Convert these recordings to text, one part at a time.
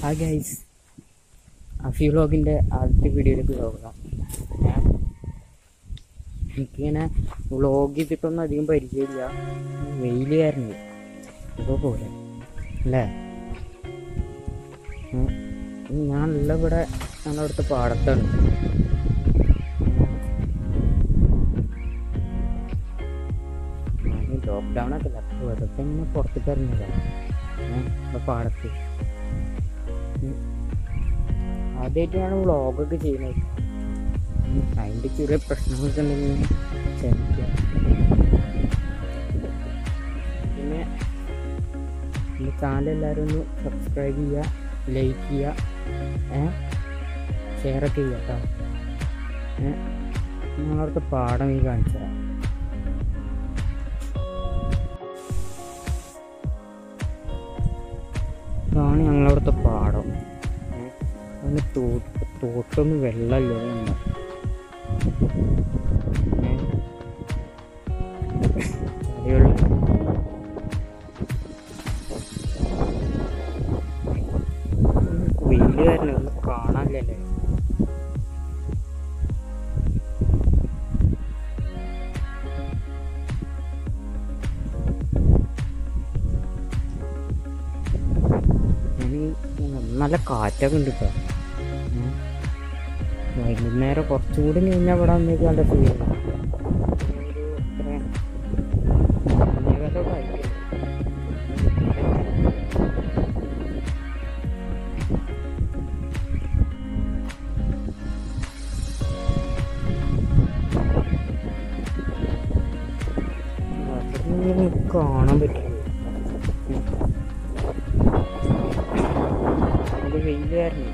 ആ ഗൈസ് അഫി വ്ളോഗിൻ്റെ ആദ്യത്തെ വീഡിയോയിലേക്ക് പോകാം ഞാൻ എനിക്കിങ്ങനെ വ്ളോഗ് ചെയ്തിട്ടൊന്നും അധികം പരിചയമില്ല വെയിൽ കാരണം ഇപ്പോൾ പോലെ അല്ലേ ഉം. ഞാനുള്ള ഇവിടെ ഞങ്ങളവിടുത്തെ പാടത്താണ് ഞാൻ ലോക്ക്ഡൗൺ ഒക്കെ അല്ല വെറുതെ ഇങ്ങനെ പുറത്തേക്ക് ഇറങ്ങിയതാണ് ഏഹ് ഇവിടെ പാടത്ത് ഉം. ആദ്യമായിട്ടാണ് വ്ളോഗൊക്കെ ചെയ്യുന്നത് ഉം. അതിൻ്റെ ചെറിയ പ്രശ്നങ്ങളൊക്കെ ഉണ്ടെങ്കിൽ ക്ഷമിക്കുക പിന്നെ എൻ്റെ ചാനൽ എല്ലാവരും ഒന്ന് സബ്സ്ക്രൈബ് ചെയ്യുക ലൈക്ക് ചെയ്യുക ഏ ഷെയറൊക്കെ ചെയ്യുക കേട്ടോ ഏ ഞങ്ങളവിടുത്തെ പാടം ഈ കാണിച്ചു തരാം ഇതാണ് ഞങ്ങളവിടുത്തെ പാടം ഏ അതിന് തോട്ട് തോട്ടൊന്നും വെള്ളമില്ല അതുകൊണ്ടാ. ഏ ചെറിയുള്ള വെയില് കാരണം ഒന്നും കാണാനില്ലല്ലേ ഇനി നല്ല കാറ്റൊക്കെ ഉണ്ട് കേട്ടോ ഉം. വൈകുന്നേരം കുറച്ചും കൂടി കഴിഞ്ഞാൽ ഇവിടെ വന്നേക്ക് നല്ല ഫീൽ കാണാൻ പറ്റില്ല ഇത് വെയിൽ കാരണം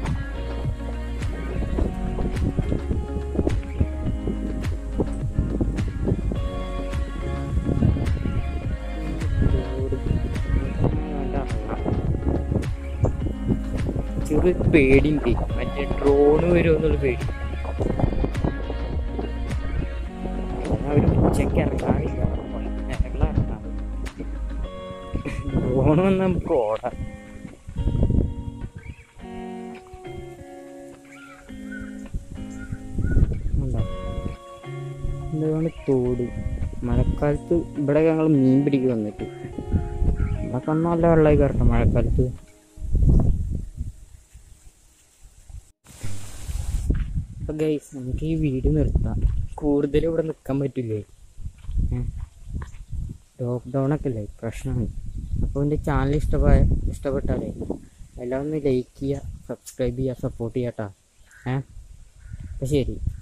ചെറിയ പേടിയുണ്ട് മറ്റേ ഡ്രോണ് വരുമെന്നുള്ള പേടി അവർ ഉച്ചയ്ക്ക് ഇറങ്ങാറില്ല വൈകുന്നേരങ്ങളിൽ ഇറങ്ങാം ഡ്രോൺ വന്ന് നമുക്ക് ഓടാം ഉണ്ടോ? ഇതാണ് തോട് മഴക്കാലത്ത് ഇവിടെ ഞങ്ങൾ മീൻ പിടിക്കാൻ വന്നിട്ട് ഇവിടെ കണ്ണ് നല്ല വെള്ളമായി കയറട്ടെ മഴക്കാലത്ത് അപ്പൊ ഗൈസ് നമുക്ക് ഈ വീട് നിർത്താം കൂടുതൽ ഇവിടെ നിൽക്കാൻ പറ്റില്ലേ ലോക്ക്ഡൗൺ ഒക്കെ അല്ലേ പ്രശ്നമാണ് അപ്പോൾ എൻ്റെ ചാനൽ ഇഷ്ടമായ ഇഷ്ടപ്പെട്ടാലേ എല്ലാം ഒന്ന് ലൈക്ക് ചെയ്യുക സബ്സ്ക്രൈബ് ചെയ്യുക സപ്പോർട്ട് ചെയ്യാം കേട്ടോ ഏ അപ്പം ശരി